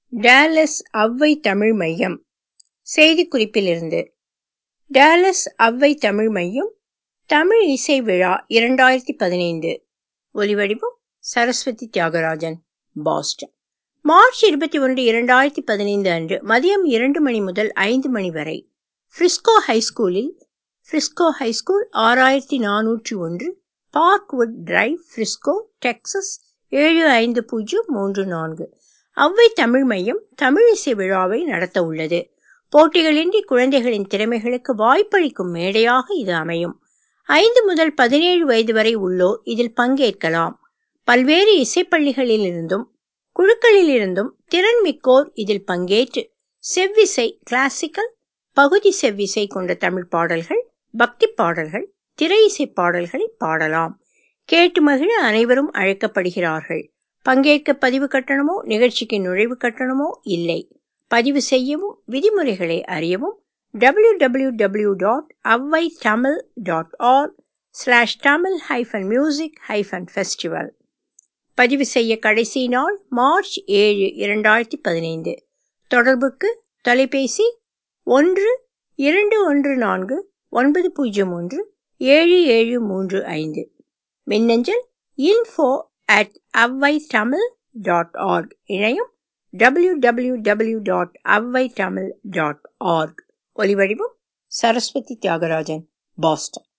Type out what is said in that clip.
Dallas Avvai Tamil மையம் செய்திக்குறிப்பிலிருந்து Dallas Avvai Tamil மையம் தமிழ் இசை விழா இரண்டாயிரத்தி பதினைந்து ஒலிவடிவம் சரஸ்வதி தியாகராஜன் பாஸ்டன் மார்ச் இருபத்தி ஒன்று இரண்டாயிரத்தி பதினைந்து அன்று மதியம் இரண்டு மணி முதல் ஐந்து மணி வரை ஃப்ரிஸ்கோ ஹைஸ்கூலில் ஃப்ரிஸ்கோ ஹைஸ்கூல் ஆறாயிரத்தி நானூற்றி ஒன்று பார்க்வுட் டிரைவ் ஃப்ரிஸ்கோ டெக்சஸ் ஏழு ஐந்து பூஜ்ஜியம் மூன்று நான்கு அவ்வை தமிழ் மையம் தமிழ் இசை விழாவை நடத்த உள்ளது போட்டிகளின்றி குழந்தைகளின் திறமைகளுக்கு வாய்ப்பளிக்கும் மேடையாக இது அமையும் ஐந்து முதல் பதினேழு வயது வரை உள்ளோர் இதில் பங்கேற்கலாம் பல்வேறு இசைப்பள்ளிகளில் இருந்தும் குழுக்களில் இருந்தும் திறன் மிக்கோர் இதில் பங்கேற்று செவ்விசை கிளாசிக்கல் பகுதி செவ்விசை கொண்ட தமிழ் பாடல்கள் பக்தி பாடல்கள் திரை இசை பாடல்களை பாடலாம் கேட்டு மகிழ அனைவரும் அழைக்கப்படுகிறார்கள் பங்கேற்க பதிவு கட்டணமோ நிகழ்ச்சிக்கு நுழைவு கட்டணமோ இல்லை பதிவு செய்யவும் விதிமுறைகளை அறியவும் W W W dot Avvai Tamil dot org slash Tamil hyphen music hyphen festival பதிவு செய்ய கடைசி நாள் மார்ச் ஏழு இரண்டாயிரத்தி பதினைந்து தொடர்புக்கு தொலைபேசி ஒன்று இரண்டு ஒன்று நான்கு ஒன்பது பூஜ்ஜியம் ஒன்று ஏழு ஏழு மூன்று ஐந்து மின்னஞ்சல் info at Avvai Tamil dot org இணையம் W W W dot Avvai Tamil dot org ஒலிவடிவம் சரஸ்வதி தியாகராஜன் பாஸ்டன்